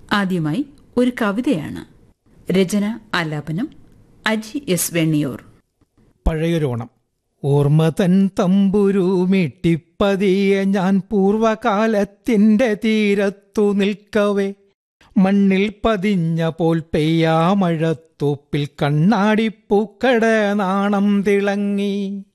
ആദ്യമായി ഒരു കവിതയാണ് രചന ആലാപനം അജി എസ് വെണ്ണിയൂർ പഴയൊരോണം ഓർമ്മ തൻ തമ്പുരു മീട്ടിപ്പതിയെ ഞാൻ പൂർവകാലത്തിന്റെ തീരത്തു നിൽക്കവേ മണ്ണിൽ പതിഞ്ഞ പോൽ പെയ്യാ മഴത്തോപ്പിൽ കണ്ണാടിപ്പൂക്കട നാണം തിളങ്ങി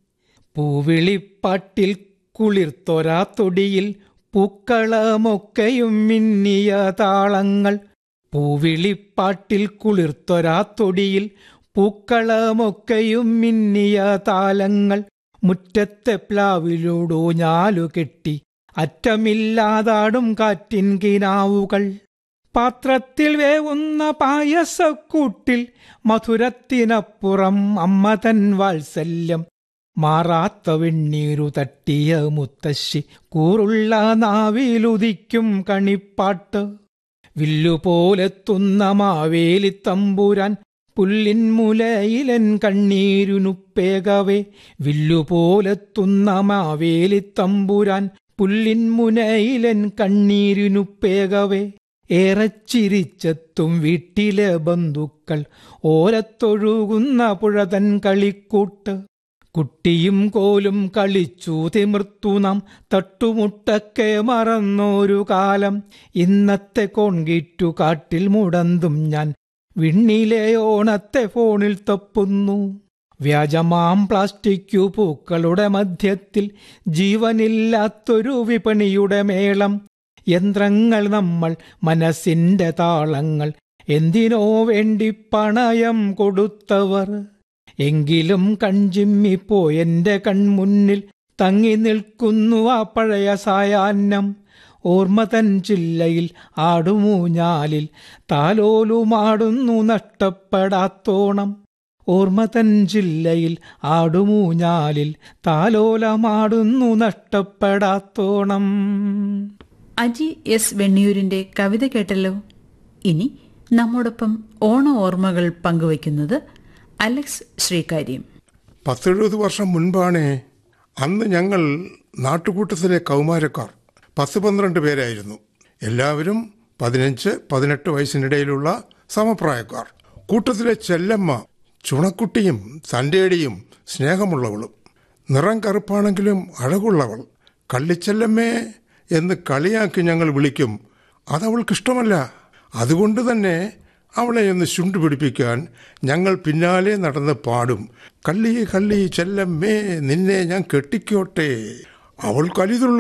പൂവിളിപ്പാട്ടിൽ കുളിർത്തൊരാ തൊടിയിൽ പൂക്കളമൊക്കെയും മിന്നിയ താളങ്ങൾ പൂവിളിപ്പാട്ടിൽ കുളിർത്തൊരാ തൊടിയിൽ പൂക്കളമൊക്കെയും മിന്നിയ താലങ്ങൾ മുറ്റത്തെ പ്ലാവിലൂടോ ഞാലു കെട്ടി അറ്റമില്ലാതാടും കാറ്റിൻ കിനാവുകൾ പാത്രത്തിൽ വേവുന്ന പായസക്കൂട്ടിൽ മധുരത്തിനപ്പുറം അമ്മ തൻ വാത്സല്യം മാറാത്ത വെണ്ണീരു തട്ടിയ മുത്തശ്ശി കൂറുള്ള നാവിലുദിക്കും കണിപ്പാട്ട് വില്ലുപോലെത്തുന്ന മാവേലി തമ്പുരാൻ പുല്ലിൻ മുലയിലൻ കണ്ണീരുനുപ്പേകവേ വില്ലുപോലെത്തുന്ന മാവേലി തമ്പുരാൻ പുല്ലിൻ മുനയിലൻ കണ്ണീരിനുപ്പേകവേ ഏറെ ചിരിച്ചെത്തും വീട്ടിലെ ബന്ധുക്കൾ ഓരത്തൊഴുകുന്ന പുഴതൻ കളിക്കൂട്ട് കുട്ടിയും കോലും കളിച്ചു തിമിർത്തു നാം തട്ടുമുട്ടക്കെ മറന്നൊരു കാലം ഇന്നത്തെ കോൺകീറ്റു കാട്ടിൽ മുടന്തും ഞാൻ വിണ്ണിലെ ഓണത്തെ ഫോണിൽ തപ്പുന്നു വ്യാജമാം പ്ലാസ്റ്റിക്കു പൂക്കളുടെ മധ്യത്തിൽ ജീവനില്ലാത്തൊരു വിപണിയുടെ മേളം യന്ത്രങ്ങൾ നമ്മൾ മനസ്സിന്റെ താളങ്ങൾ എന്തിനോ വേണ്ടി പണയം കൊടുത്തവർ എങ്കിലും കൺചിമ്മിപ്പോയെന്റെ കൺമുന്നിൽ തങ്ങി നിൽക്കുന്നു ആ പഴയ സായാഹ്നം ഓർമ്മ തൻ ചില്ലയിൽ ആടുമൂഞ്ഞാലിൽ താലോലുമാടുന്നു നഷ്ടപ്പെടാത്തോണം ഓർമ്മ തൻ ജില്ലയിൽ ആടുമൂഞ്ഞാലിൽ താലോലമാടുന്നു നഷ്ടപ്പെടാത്തോണം അജി എസ് വെണ്ണിയൂരിന്റെ കവിത കേട്ടല്ലോ ഇനി നമ്മോടൊപ്പം ഓണ ഓർമ്മകൾ പങ്കുവയ്ക്കുന്നത് അലക്സ് ശ്രീകാര്യം പത്തെഴുപത് വർഷം മുൻപാണേ അന്ന് ഞങ്ങൾ നാട്ടുകൂട്ടത്തിലെ കൗമാരക്കാർ പത്ത് പന്ത്രണ്ട് പേരായിരുന്നു എല്ലാവരും പതിനഞ്ച് പതിനെട്ട് വയസ്സിനിടയിലുള്ള സമപ്രായക്കാർ കൂട്ടത്തിലെ ചെല്ലമ്മ ചുണക്കുട്ടിയും തൻ്റെടിയും സ്നേഹമുള്ളവളും നിറം കറുപ്പാണെങ്കിലും അഴകുള്ളവൾ കള്ളിച്ചെല്ലമ്മേ എന്ന് കളിയാക്കി ഞങ്ങൾ വിളിക്കും അതവൾക്കിഷ്ടമല്ല അതുകൊണ്ട് തന്നെ അവളെ ഒന്ന് ചുണ്ടു പിടിപ്പിക്കാൻ ഞങ്ങൾ പിന്നാലെ നടന്ന് പാടും കള്ളി കള്ളി ചെല്ലമ്മേ നിന്നെ ഞാൻ കെട്ടിക്കോട്ടെ അവൾ കലിതുള്ള